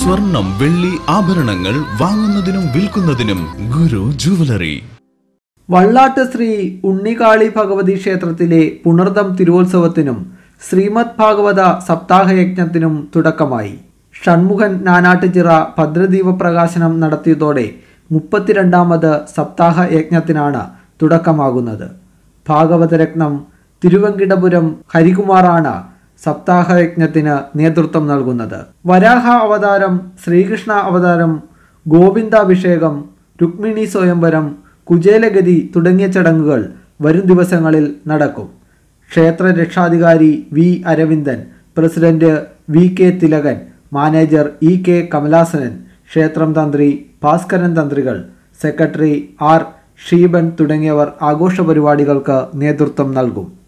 സ്വർണം വെള്ളി ആഭരണങ്ങൾ വാങ്ങുന്നതിനും വിൽക്കുന്നതിനും ഗുരു ജുവലറി വള്ളാട്ട് ശ്രീ ഉണ്ണികാളി ഭഗവതി ക്ഷേത്രത്തിലെ പുണർദം തിരുവോത്സവത്തിനും ശ്രീമദ് ഭാഗവത സപ്താഹയജ്ഞത്തിനും തുടക്കമായി ഷൺമുഖൻ നാനാട്ടുചിറ ഭദ്രദീപ പ്രകാശനം നടത്തിയതോടെ മുപ്പത്തിരണ്ടാമത് സപ്താഹ യജ്ഞത്തിനാണ് തുടക്കമാകുന്നത് ഭാഗവതരത്നം തിരുവങ്കിടപുരം ഹരികുമാറാണ് സപ്താഹയജ്ഞത്തിന് നേതൃത്വം നൽകുന്നത് വരാഹ അവതാരം ശ്രീകൃഷ്ണ അവതാരം ഗോവിന്ദാഭിഷേകം രുക്മിണി സ്വയംവരം കുചേലഗതി തുടങ്ങിയ ചടങ്ങുകൾ വരും ദിവസങ്ങളിൽ നടക്കും ക്ഷേത്ര രക്ഷാധികാരി V Aravindan president V K Thilakan manager E K Kamalasanan ക്ഷേത്രം തന്ത്രി ഭാസ്കരൻ തന്ത്രികൾ സെക്രട്ടറി ആർ ഷീബൻ തുടങ്ങിയവർ ആഘോഷ പരിപാടികൾക്ക് നേതൃത്വം നൽകും